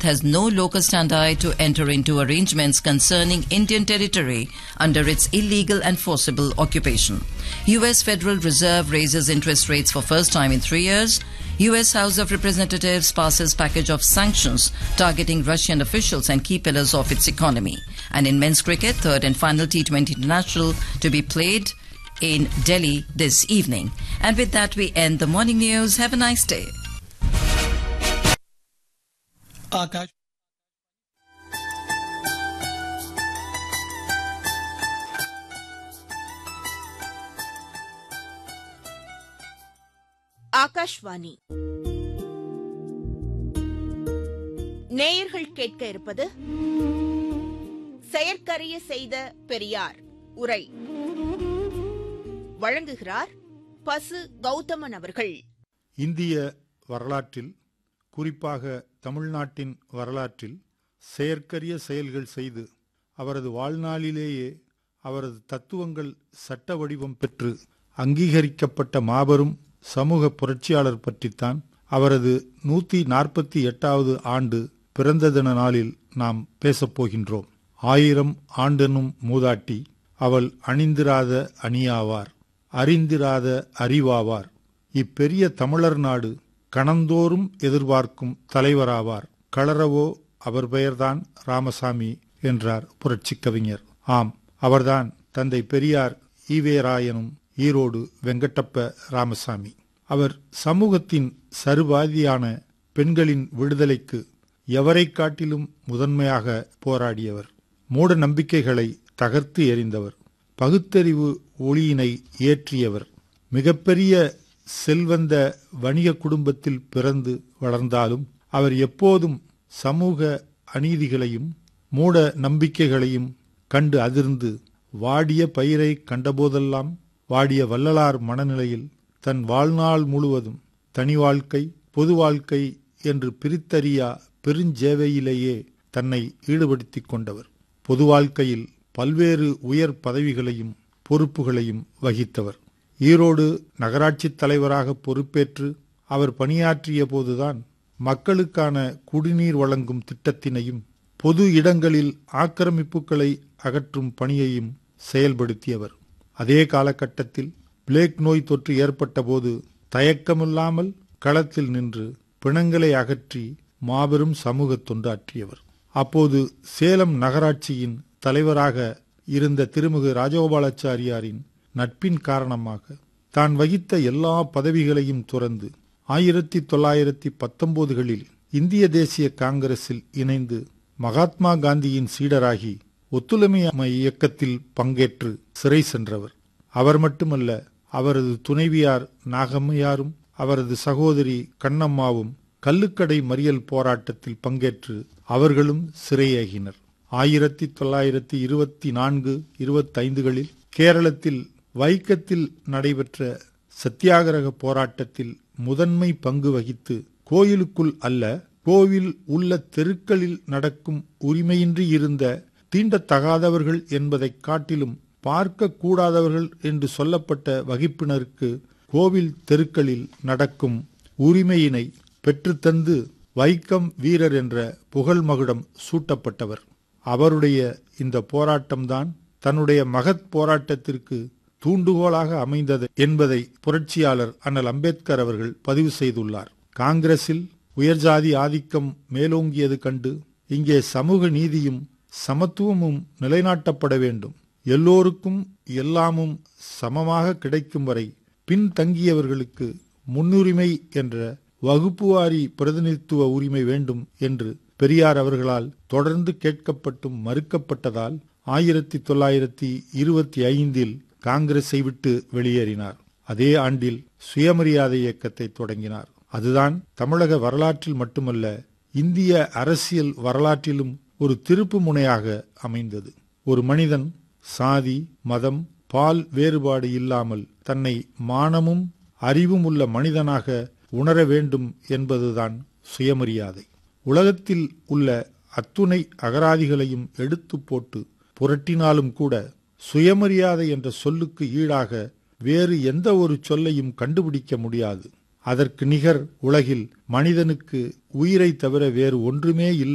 has no locus standi to enter into arrangements concerning Indian territory under its illegal and forcible occupation. US Federal Reserve raises interest rates for first time in 3 years. US House of Representatives passes package of sanctions targeting Russian officials and key pillars of its economy. And in men's cricket, third and final T20 international to be played in Delhi this evening. And with that, we end the morning news. Have a nice day. आकाश ஆகாஷ்வாணி நேயர்கள் கேட்க இருப்பது செயற்கரிய செய்த பெரியார் உரை வழங்குகிறார் பசு கௌதமன் அவர்கள் இந்திய வரலாற்றில் குறிப்பாக தமிழ்நாட்டின் வரலாற்றில் செயற்கரிய செயல்கள் செய்து அவரது வாழ்நாளிலேயே அவரது தத்துவங்கள் சட்ட வடிவம் பெற்று அங்கீகரிக்கப்பட்ட மாபெரும் சமூக புரட்சியாளர் பற்றித்தான் அவரது நூத்தி நாற்பத்தி எட்டாவது ஆண்டு பிறந்த தின நாளில் நாம் பேசப்போகின்றோம் ஆயிரம் ஆண்டெனும் மூதாட்டி அவள் அணிந்திராத அணியாவார் அறிந்திராத அறிவாவார் இப்பெரிய தமிழர் நாடு கணந்தோறும் எதிர்பார்க்கும் தலைவராவார் களரவோ அவர் பெயர்தான் ராமசாமி என்றார் புரட்சிக் கவிஞர் ஆம் அவர்தான் தந்தை பெரியார் ஈவேராயனும் ஈரோடு வெங்கட்டப்ப ராமசாமி அவர் சமூகத்தின் சருபாதியான பெண்களின் விடுதலைக்கு எவரை காட்டிலும் முதன்மையாக போராடியவர் மூட நம்பிக்கைகளை தகர்த்து எறிந்தவர் பகுத்தறிவு ஒளியினை ஏற்றியவர் மிகப்பெரிய செல்வந்த வணிக குடும்பத்தில் பிறந்து வளர்ந்தாலும் அவர் எப்போதும் சமூக அநீதிகளையும் மூட நம்பிக்கைகளையும் கண்டு அதிர்ந்து வாடிய பயிரை கண்டபோதெல்லாம் வாடிய வள்ளலார் மனநிலையில் தன் வாழ்நாள் முழுவதும் தனி வாழ்க்கை பொது வாழ்க்கை என்று பிரித்தறியா பெருஞ்சேவையிலேயே தன்னை ஈடுபடுத்திக் கொண்டவர் பொது வாழ்க்கையில் பல்வேறு உயர் பதவிகளையும் பொறுப்புகளையும் வகித்தவர் ஈரோடு நகராட்சித் தலைவராக பொறுப்பேற்று அவர் பணியாற்றிய போதுதான் மக்களுக்கான குடிநீர் வழங்கும் திட்டத்தினையும் பொது இடங்களில் ஆக்கிரமிப்புகளை அகற்றும் பணியையும் செயல்படுத்தியவர் அதே காலகட்டத்தில் பிளேக் நோய் தொற்று ஏற்பட்டபோது தயக்கமில்லாமல் களத்தில் நின்று பிணங்களை அகற்றி மாபெரும் சமூக தொண்டாற்றியவர் அப்போது சேலம் நகராட்சியின் தலைவராக இருந்த திருமிகு ராஜகோபாலாச்சாரியாரின் நட்பின் காரணமாக தான் வகித்த எல்லா பதவிகளையும் துறந்து ஆயிரத்தி தொள்ளாயிரத்தி பத்தொன்பதுகளில் இந்திய தேசிய காங்கிரஸில் இணைந்து மகாத்மா காந்தியின் சீடராகி ஒத்துழைமை இயக்கத்தில் பங்கேற்று சிறை சென்றவர் அவர் மட்டுமல்ல அவரது துணைவியார் நாகம்மையாரும் அவரது சகோதரி கண்ணம்மாவும் கல்லுக்கடை மறியல் போராட்டத்தில் பங்கேற்று அவர்களும் சிறையாகினர் ஆயிரத்தி தொள்ளாயிரத்தி இருபத்தி நான்கு இருபத்தைந்துகளில் கேரளத்தில் வைக்கத்தில் நடைபெற்ற சத்தியாகிரக போராட்டத்தில் முதன்மை பங்கு வகித்து கோயிலுக்குள் அல்ல கோவில் உள்ள தெருக்களில் நடக்கும் உரிமையின்றி இருந்த தீண்டத்தகாதவர்கள் என்பதைக் காட்டிலும் பார்க்க கூடாதவர்கள் என்று சொல்லப்பட்ட வகுப்பினருக்கு கோவில் தெருக்களில் நடக்கும் உரிமையினை பெற்றுத்தந்து வைக்கம் வீரர் என்ற புகழ் மகுடம் சூட்டப்பட்டவர் அவருடைய இந்த போராட்டம்தான் தன்னுடைய மகத் போராட்டத்திற்கு தூண்டுகோலாக அமைந்தது என்பதை புரட்சியாளர் அண்ணல் அம்பேத்கர் அவர்கள் பதிவு செய்துள்ளார் காங்கிரசில் உயர்ஜாதி ஆதிக்கம் மேலோங்கியது கண்டு இங்கே சமூக நீதியும் சமத்துவமும் நிலைநாட்டப்பட வேண்டும் எல்லோருக்கும் எல்லாமும் சமமாக கிடைக்கும் வரை பின்தங்கியவர்களுக்கு முன்னுரிமை என்ற வகுப்புவாரி பிரதிநிதித்துவ உரிமை வேண்டும் என்று பெரியார் அவர்களால் தொடர்ந்து கேட்கப்பட்டும் மறுக்கப்பட்டதால் ஆயிரத்தி தொள்ளாயிரத்தி இருபத்தி ஐந்தில் காங்கிரஸை விட்டு வெளியேறினார் அதே ஆண்டில் சுயமரியாதை இயக்கத்தை தொடங்கினார் அதுதான் தமிழக வரலாற்றில் மட்டுமல்ல இந்திய அரசியல் வரலாற்றிலும் ஒரு திருப்பு முனையாக அமைந்தது ஒரு மனிதன் சாதி மதம் பால் வேறுபாடு இல்லாமல் தன்னை மானமும் அறிவும் உள்ள மனிதனாக உணர வேண்டும் என்பதுதான் சுயமரியாதை உலகத்தில் உள்ள அத்துணை அகராதிகளையும் எடுத்து போட்டு புரட்டினாலும் கூட சுயமரியாதை என்ற சொல்லுக்கு ஈடாக வேறு எந்த ஒரு சொல்லையும் கண்டுபிடிக்க முடியாது அதற்கு நிகர் உலகில் மனிதனுக்கு உயிரை தவிர வேறு ஒன்றுமே இல்லை